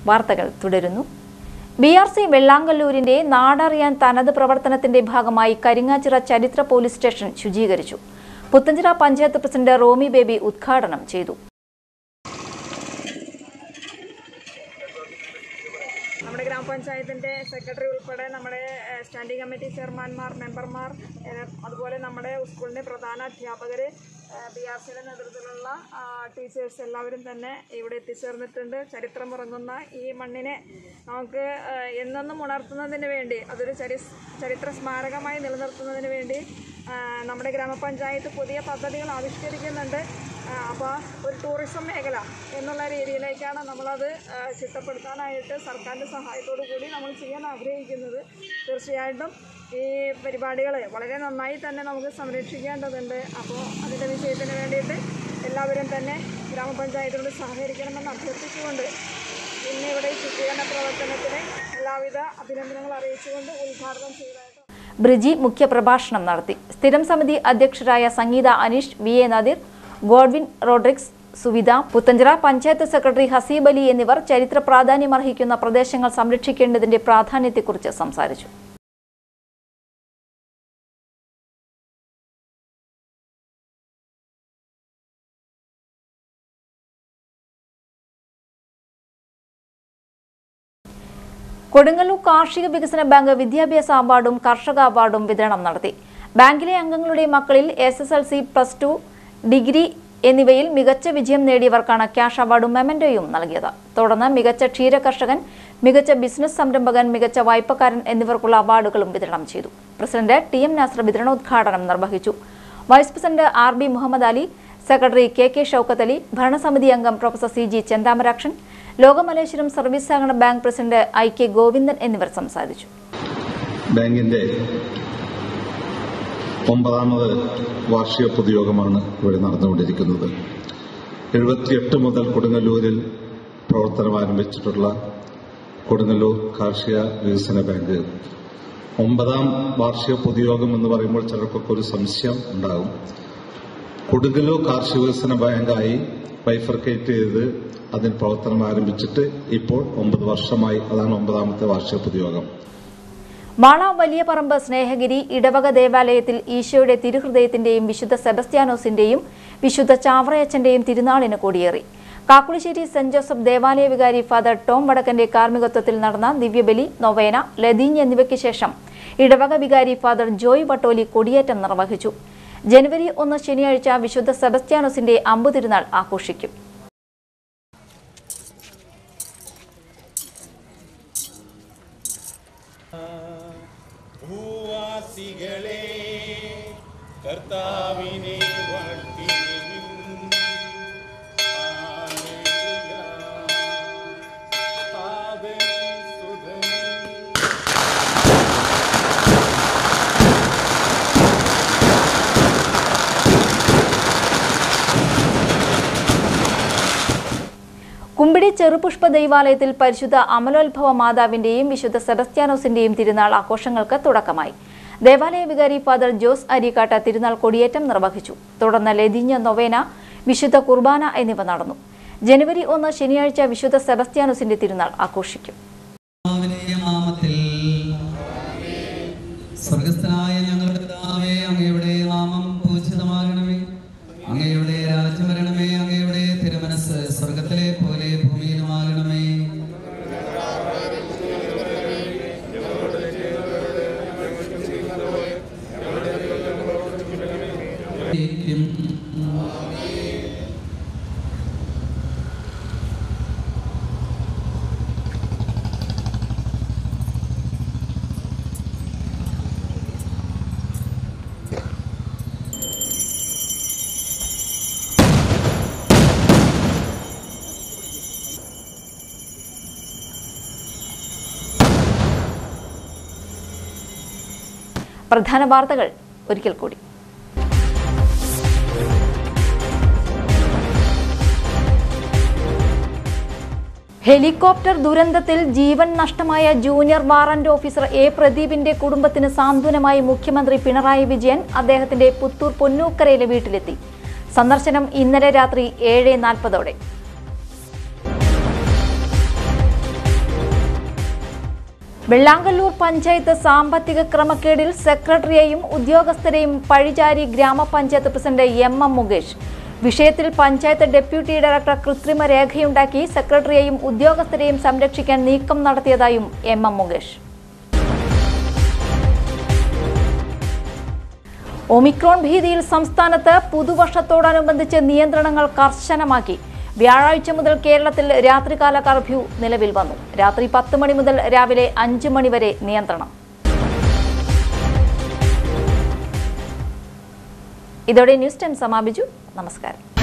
വാർത്തകൾ തുടരുന്നു B R C വെള്ളാങ്കല്ലൂരിന്റെ നാടറിയാൻ തനത് പ്രവർത്തനത്തിന്റെ ഭാഗമായി കരിങ്ങാച്ചിറ ചരിത്ര പോലീസ് സ്റ്റേഷൻ ശുചീകരിച്ചു പുത്തഞ്ചിറ പഞ്ചായത്ത് പ്രസിഡന്റ് റോമി ബേബി ഉദ്ഘാടനം ചെയ്തു നമ്മുടെ ഗ്രാമപഞ്ചായത്തിൻ്റെ സെക്രട്ടറി ഉൾപ്പെടെ നമ്മുടെ ഏഹ്, സ്റ്റാൻഡിംഗ് കമ്മിറ്റി ചെയർമാൻമാർ മെമ്പർമാർ ഏഹ്, അതുപോലെ നമ്മുടെ സ്കൂളിൻ്റെ പ്രധാന അധ്യാപകർ ബി ആർ സിയുടെ നേതൃത്വത്തിലുള്ള ആ, ടീച്ചേഴ്സ് എല്ലാവരും തന്നെ ഇവിടെ എത്തിച്ചേർന്നിട്ടുണ്ട് ചരിത്രം ഉറങ്ങുന്ന ഈ മണ്ണിനെ നമുക്ക് ഏഹ്, എന്നെന്നും ഉണർത്തുന്നതിന് വേണ്ടി അതൊരു ചരി ചരിത്ര സ്മാരകമായി നിലനിർത്തുന്നതിന് വേണ്ടി ആ, നമ്മുടെ ഗ്രാമപഞ്ചായത്ത് പുതിയ പദ്ധതികൾ ആവിഷ്കരിക്കുന്നുണ്ട് അപ്പോൾ ഒരു ടൂറിസം മേഖല എന്നുള്ള രീതിയിലേക്കാണ് നമ്മളത് ആ, ചിട്ടപ്പെടുത്താനായിട്ട് സർക്കാരിൻ്റെ സഹായത്തോടു കൂടി നമ്മൾ ചെയ്യാൻ ആഗ്രഹിക്കുന്നത് തീർച്ചയായിട്ടും ഈ പരിപാടികൾ വളരെ നന്നായി തന്നെ നമുക്ക് സംരക്ഷിക്കേണ്ടതുണ്ട് അപ്പോൾ അതിൻ്റെ വിജയത്തിന് വേണ്ടിയിട്ട് എല്ലാവരും തന്നെ ഗ്രാമപഞ്ചായത്തിനോട് സഹകരിക്കണമെന്ന് അഭ്യർത്ഥിച്ചുകൊണ്ട് ഇന്ന് ഇവിടെ ഈ ശുചീകരണ പ്രവർത്തനത്തിന് എല്ലാവിധ അഭിനന്ദനങ്ങൾ അറിയിച്ചുകൊണ്ട് ഉദ്ഘാടനം ചെയ്തതായിട്ട് ബ്രിജി മുഖ്യപ്രഭാഷണം നടത്തി സ്ഥിരം സമിതി അധ്യക്ഷരായ Sangeetha Aneesh V A Nadeer Godwin Rodrigues Suvitha Puthenchira panchayat secretary Haseeb Ali എന്നിവർ ചരിത്ര പ്രാധാന്യമർഹിക്കുന്ന പ്രദേശങ്ങൾ സംരക്ഷിക്കേണ്ടതിന്റെ പ്രാധാന്യത്തെക്കുറിച്ച് സംസാരിച്ചു കൊടുങ്ങല്ലൂർ കാർഷിക വികസന ബാങ്ക് വിദ്യാഭ്യാസ അവാർഡും കർഷക അവാർഡും വിതരണം നടത്തി ബാങ്കിലെ അംഗങ്ങളുടെ മക്കളിൽ S S L C plus two degree എന്നിവയിൽ മികച്ച വിജയം നേടിയവർക്കാണ് ക്യാഷ് അവാർഡും മെമന്റോയും നൽകിയത് തുടർന്ന് മികച്ച ക്ഷീര കർഷകൻ മികച്ച ബിസിനസ് സംരംഭകൻ മികച്ച വായ്പക്കാരൻ എന്നിവർക്കുള്ള അവാർഡുകളും വിതരണം ചെയ്തു പ്രസിഡന്റ് ടി എം നാസർ വിതരണോദ്ഘാടനം നിർവഹിച്ചു vice president R B Muhammad Ali secretary K K Shoukath Ali ഭരണസമിതി അംഗം professor C G Chenthamarakshan Lokamaleswaram service സഹകരണ bank president I K Govindan എന്നിവർ സംസാരിച്ചു ബാങ്കിന്റെ ഒമ്പതാമത് വാർഷിക പൊതുയോഗമാണ് ഇവിടെ നടന്നുകൊണ്ടിരിക്കുന്നത് എഴുപത്തിയെട്ട് മുതൽ കൊടുങ്ങല്ലൂരിൽ പ്രവർത്തനം ആരംഭിച്ചിട്ടുള്ള കൊടുങ്ങല്ലൂർ കാർഷിക വികസന ബാങ്ക് ഒമ്പതാം വാർഷിക പൊതുയോഗം എന്ന് പറയുമ്പോൾ ചിലർക്കൊക്കെ ഒരു സംശയം ഉണ്ടാകും കൊടുങ്ങല്ലൂർ കാർഷിക വികസന ബാങ്കായി ബൈഫർക്കേറ്റ് ചെയ്ത് അതിന് പ്രവർത്തനം ആരംഭിച്ചിട്ട് ഇപ്പോൾ ഒമ്പത് വർഷമായി അതാണ് ഒമ്പതാമത്തെ വാർഷിക പൊതുയോഗം മാള വലിയ പറമ്പ് സ്നേഹഗിരി ഇടവക ദേവാലയത്തിൽ ഈശോയുടെ തിരുഹൃദയത്തിന്റെയും വിശുദ്ധ സെബസ്ത്യാനോസിന്റെയും വിശുദ്ധ ചാവറയച്ചന്റെയും തിരുനാളിന് കൊടിയേറി കാക്കുളിശ്ശേരി സെന്റ് ജോസഫ് ദേവാലയ വികാരി ഫാദർ ടോം വടക്കന്റെ കാർമ്മികത്വത്തിൽ നടന്ന ദിവ്യബലി നൊവേന ലതീഞ്ഞ് എന്നിവയ്ക്ക് ശേഷം ഇടവക വികാരി ഫാദർ ജോയ് വട്ടോലി കൊടിയേറ്റം നിർവഹിച്ചു ജനുവരി ഒന്ന് ശനിയാഴ്ച വിശുദ്ധ സെബസ്ത്യാനോസിന്റെ അമ്പു തിരുനാൾ ആഘോഷിക്കും ഭൂവാസികളെ കർത്താവിനെ വാഴ്ത്തിടുവിൻ. ഹല്ലേലൂയ. പാപനും സുതനും കുമ്പിടി ചെറുപുഷ്പ ദൈവാലയത്തിൽ പരിശുദ്ധ അമലോത്ഭവ മാതാവിന്റെയും വിശുദ്ധ സെബസ്ത്യാനോസിന്റെയും തിരുനാൾ ആഘോഷങ്ങൾക്ക് തുടക്കമായി ദേവാലയ വികാരി ഫാദർ ജോസ് അരിക്കാട്ട തിരുനാൾ കൊടിയേറ്റം നിർവഹിച്ചു തുടർന്ന് ലതിഞ്ഞ നൊവേന വിശുദ്ധ കുർബാന എന്നിവ നടന്നു ജനുവരി ഒന്ന് ശനിയാഴ്ച വിശുദ്ധ സെബസ്ത്യാനോസിന്റെ തിരുനാൾ ആഘോഷിക്കും കർത്താവിന്റെ നാമത്തിൽ സ്വർഗസ്ഥനായ ഞങ്ങളുടെ പിതാവേ അങ്ങയുടെ നാമം പൂജിതമാകണമേ അങ്ങയുടെ രാജ്യം വരണമേ അങ്ങയുടെ തിരുമനസ് സ്വർഗത്തിലെ പോലെ ഭൂമിയിലുമാകണമേ പ്രധാന വാർത്തകൾ ഒരിക്കൽ കൂടി ഹെലികോപ്റ്റർ ദുരന്തത്തിൽ ജീവൻ നഷ്ടമായ ജൂനിയർ വാറന്റ് ഓഫീസർ എ പ്രദീപിന്റെ കുടുംബത്തിന് സാന്ത്വനമായി മുഖ്യമന്ത്രി പിണറായി വിജയൻ അദ്ദേഹത്തിന്റെ പുത്തൂർ പൊന്നൂക്കരയിലെ വീട്ടിലെത്തി സന്ദർശനം ഇന്നലെ രാത്രി ഏഴ് നാൽപ്പതോടെ വെള്ളാങ്കല്ലൂർ പഞ്ചായത്ത് സാമ്പത്തിക ക്രമക്കേടിൽ സെക്രട്ടറിയെയും ഉദ്യോഗസ്ഥരെയും പഴിചാരി ഗ്രാമപഞ്ചായത്ത് പ്രസിഡന്റ് എം എം മുകേഷ് വിഷയത്തിൽ പഞ്ചായത്ത് ഡെപ്യൂട്ടി ഡയറക്ടർ കൃത്രിമ രേഖയുണ്ടാക്കി സെക്രട്ടറിയെയും ഉദ്യോഗസ്ഥരെയും സംരക്ഷിക്കാൻ നീക്കം നടത്തിയതായും എം എം മുകേഷ് ഒമിക്രോൺ ഭീതിയിൽ സംസ്ഥാനത്ത് പുതുവർഷത്തോടനുബന്ധിച്ച് നിയന്ത്രണങ്ങൾ കർശനമാക്കി വ്യാഴാഴ്ച മുതൽ കേരളത്തിൽ രാത്രികാല കർഫ്യൂ നിലവിൽ വന്നു രാത്രി പത്ത് മണി മുതൽ രാവിലെ അഞ്ച് മണി വരെ നിയന്ത്രണം ഇതോടെ ന്യൂസ് ടെൻ സമാപിച്ചു നമസ്കാരം